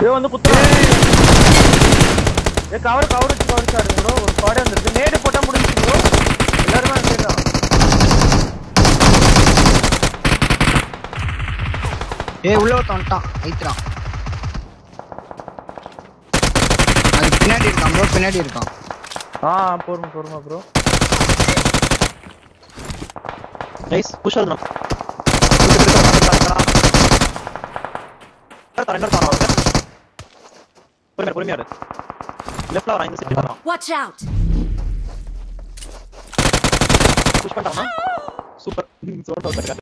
ஏ வந்து குத்து ஏ கவர் கவர் வச்சு கவர் சாடுங்க ப்ரோ ஒரு ஸ்குவாடே வந்துருக்கு நேடு போட்டா முடிஞ்சு ப்ரோ எல்லாருமே அந்த side தான் ஏய் உள்ள ஒருத்தன் வந்துட்டான் ஐத்ரான் அது பின்னாடி இருக்கான் ப்ரோ பின்னாடி இருக்கான் ஆ பொறுமை பொறுமை ப்ரோ நைஸ் புஷ் ஆகுது பொறுமையா பொறுமையா லெஃப்ட்ல வரான் இந்த சைடு வரான் Watch out! புஷ் பண்ணிட்டானா சூப்பர் சோட்டா